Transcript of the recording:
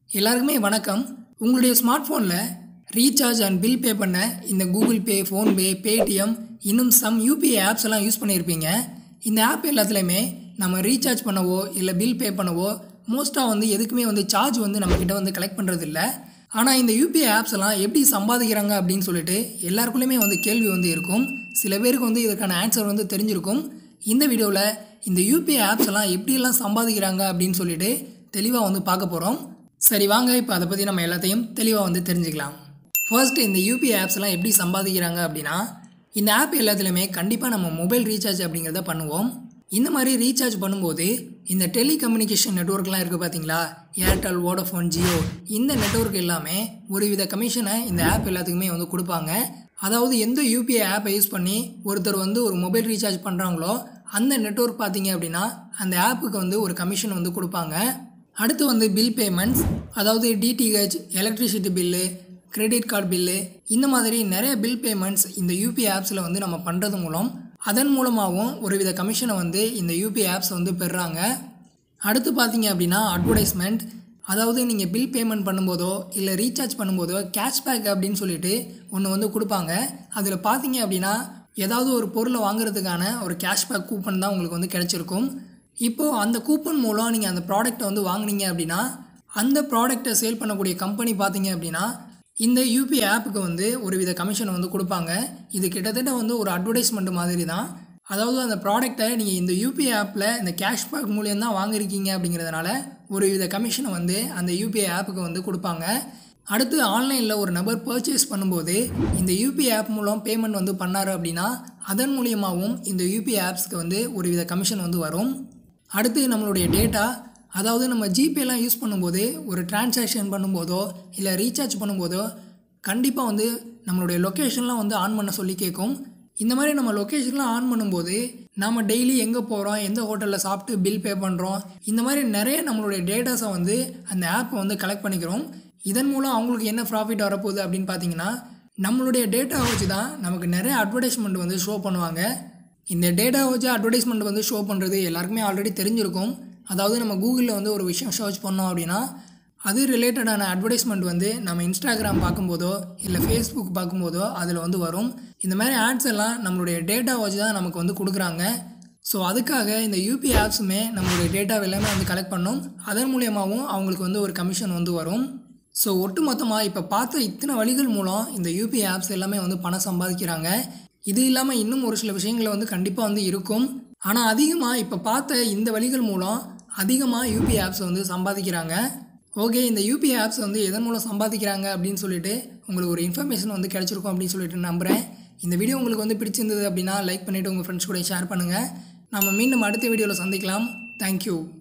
எல்லாருக்குமே வணக்கம் உங்களுடைய ஸ்மார்ட் ஃபோனில் ரீசார்ஜ் அண்ட் பில் பே பண்ண இந்த கூகுள் பே ஃபோன்பே பேடிஎம் இன்னும் சம் யூபிஐ ஆப்ஸ் எல்லாம் யூஸ் பண்ணியிருப்பீங்க இந்த ஆப் எல்லாத்துலேயுமே நம்ம ரீசார்ஜ் பண்ணவோ இல்லை பில் பே பண்ணவோ மோஸ்ட்டாக வந்து எதுக்குமே வந்து சார்ஜ் வந்து நம்மக்கிட்ட வந்து கலெக்ட் பண்ணுறது இல்லை ஆனால் இந்த யூபிஐ ஆப்ஸ் எல்லாம் எப்படி சம்பாதிக்கிறாங்க அப்படின்னு சொல்லிட்டு எல்லாருக்குள்ளேயுமே வந்து கேள்வி வந்து இருக்கும் சில பேருக்கு வந்து இதுக்கான ஆன்சர் வந்து தெரிஞ்சிருக்கும் இந்த வீடியோவில் இந்த யூபிஐ ஆப்ஸ் எல்லாம் எப்படியெல்லாம் சம்பாதிக்கிறாங்க அப்படின்னு சொல்லிட்டு தெளிவாக வந்து பார்க்க போகிறோம் சரி வாங்க இப்போ அதை பற்றி நம்ம எல்லாத்தையும் தெளிவாக வந்து தெரிஞ்சுக்கலாம் ஃபர்ஸ்ட் இந்த யூபிஐ ஆப்ஸ் எல்லாம் எப்படி சம்பாதிக்கிறாங்க அப்படின்னா இந்த ஆப் எல்லாத்துலேயுமே கண்டிப்பாக நம்ம மொபைல் ரீசார்ஜ் அப்படிங்கிறத பண்ணுவோம் இந்த மாதிரி ரீசார்ஜ் பண்ணும்போது இந்த டெலிகம்யூனிகேஷன் நெட்ஒர்க்லாம் இருக்குது பார்த்தீங்களா ஏர்டெல் வோடஃபோன் ஜியோ இந்த நெட்ஒர்க் எல்லாமே ஒரு வித கமிஷனை இந்த ஆப் எல்லாத்துக்குமே வந்து கொடுப்பாங்க அதாவது எந்த யூபிஐ ஆப்பை யூஸ் பண்ணி ஒருத்தர் வந்து ஒரு மொபைல் ரீசார்ஜ் பண்ணுறாங்களோ அந்த நெட்ஒர்க் பார்த்தீங்க அப்படின்னா அந்த ஆப்புக்கு வந்து ஒரு கமிஷன் வந்து கொடுப்பாங்க அடுத்து வந்து பில் பேமெண்ட்ஸ் அதாவது DTH electricity bill credit card bill இந்த மாதிரி நிறைய பில் பேமெண்ட்ஸ் இந்த யூபிஐ ஆப்ஸில் வந்து நம்ம பண்ணுறது மூலம் அதன் மூலமாகவும் ஒரு வித கமிஷனை வந்து இந்த யூபிஐ ஆப்ஸ் வந்து பெறுறாங்க அடுத்து பார்த்தீங்க அப்படின்னா அட்வர்டைஸ்மெண்ட் அதாவது நீங்கள் பில் பேமெண்ட் பண்ணும்போதோ இல்லை ரீசார்ஜ் பண்ணும்போதோ கேஷ்பேக் அப்படின்னு சொல்லிட்டு ஒன்று வந்து கொடுப்பாங்க அதில் பார்த்தீங்க அப்படின்னா ஏதாவது ஒரு பொருளை வாங்குறதுக்கான ஒரு கேஷ்பேக் கூப்பன் தான் உங்களுக்கு வந்து கிடைச்சிருக்கும் இப்போது அந்த கூப்பன் மூலம் நீங்கள் அந்த ப்ராடக்ட்டை வந்து வாங்குனீங்க அப்படின்னா அந்த ப்ராடக்ட்டை சேல் பண்ணக்கூடிய கம்பெனி பார்த்தீங்க அப்படின்னா இந்த யூபிஐ ஆப்புக்கு வந்து ஒரு வித கமிஷன் வந்து கொடுப்பாங்க இது கிட்டத்தட்ட வந்து ஒரு அட்வர்டைஸ்மெண்ட் மாதிரி தான் அதாவது அந்த ப்ராடக்ட்டை நீங்கள் இந்த யூபிஐ ஆப்பில் இந்த கேஷ்பேக் மூலியம் தான் வாங்கியிருக்கீங்க அப்படிங்கிறதுனால ஒரு வித கமிஷனை வந்து அந்த யூபிஐ ஆப்புக்கு வந்து கொடுப்பாங்க அடுத்து ஆன்லைனில் ஒரு நபர் பர்ச்சேஸ் பண்ணும்போது இந்த யூபிஐ ஆப் மூலம் பேமெண்ட் வந்து பண்ணார் அப்படின்னா அதன் மூலியமாகவும் இந்த யூபிஐ ஆப்ஸ்க்கு வந்து ஒரு வித கமிஷன் வந்து வரும் அடுத்து நம்மளுடைய டேட்டா அதாவது நம்ம ஜிபேலாம் யூஸ் பண்ணும்போது ஒரு டிரான்சாக்ஷன் பண்ணும்போதோ இல்லை ரீசார்ஜ் பண்ணும்போதோ கண்டிப்பாக வந்து நம்மளுடைய லொக்கேஷன்லாம் வந்து ஆன் பண்ண சொல்லி கேட்கும் இந்த மாதிரி நம்ம லொக்கேஷன்லாம் ஆன் பண்ணும்போது நாம் டெய்லி எங்கே போகிறோம் எந்த ஹோட்டலில் சாப்பிட்டு பில் பே பண்ணுறோம் இந்த மாதிரி நிறைய நம்மளுடைய டேட்டாஸை வந்து அந்த ஆப்பை வந்து கலெக்ட் பண்ணிக்கிறோம் இதன் மூலம் அவங்களுக்கு என்ன ப்ராஃபிட் வரப்போகுது அப்படின்னு பார்த்தீங்கன்னா நம்மளுடைய டேட்டாவை வச்சு தான் நமக்கு நிறைய அட்வர்டைஸ்மெண்ட் வந்து ஷோ பண்ணுவாங்க இந்த டேட்டாவை வச்சு அட்வர்டைஸ்மெண்ட் வந்து ஷோ பண்ணுறது எல்லாருக்குமே ஆல்ரெடி தெரிஞ்சிருக்கும் அதாவது நம்ம கூகுளில் வந்து ஒரு விஷயம் சர்ச் பண்ணோம் அப்படின்னா அது ரிலேட்டடான அட்வர்டைஸ்மெண்ட் வந்து நம்ம இன்ஸ்டாகிராம் பார்க்கும்போதோ இல்லை ஃபேஸ்புக் பார்க்கும்போதோ அதில் வந்து வரும் இந்த மாதிரி ஆட்ஸ் எல்லாம் நம்மளுடைய டேட்டா வச்சு தான் நமக்கு வந்து கொடுக்குறாங்க ஸோ அதுக்காக இந்த யூபிஐ ஆப்ஸுமே நம்மளுடைய டேட்டா எல்லாமே வந்து கலெக்ட் பண்ணும் அதன் மூலியமாகவும் அவங்களுக்கு வந்து ஒரு கமிஷன் வந்து வரும் ஸோ ஒட்டுமொத்தமாக இப்போ பார்த்த இத்தனை வழிகள் மூலம் இந்த யூபிஐ ஆப்ஸ் எல்லாமே வந்து பணம் சம்பாதிக்கிறாங்க இது இல்லாமல் இன்னும் ஒரு சில விஷயங்கள் வந்து கண்டிப்பாக வந்து இருக்கும் ஆனால் அதிகமாக இப்போ பார்த்த இந்த வழிகள் மூலம் அதிகமாக யூபிஐ ஆப்ஸ் வந்து சம்பாதிக்கிறாங்க ஓகே இந்த யூபிஐ ஆப்ஸ் வந்து எதன் மூலம் சம்பாதிக்கிறாங்க அப்படின்னு சொல்லிட்டு உங்களுக்கு ஒரு இன்ஃபர்மேஷன் வந்து கிடச்சிருக்கும் அப்படின்னு சொல்லிட்டு நம்புகிறேன் இந்த வீடியோ உங்களுக்கு வந்து பிடிச்சிருந்தது அப்படின்னா லைக் பண்ணிவிட்டு உங்கள் ஃப்ரெண்ட்ஸ் கூட ஷேர் பண்ணுங்கள் நம்ம மீண்டும் அடுத்த வீடியோவில் சந்திக்கலாம் தேங்க்யூ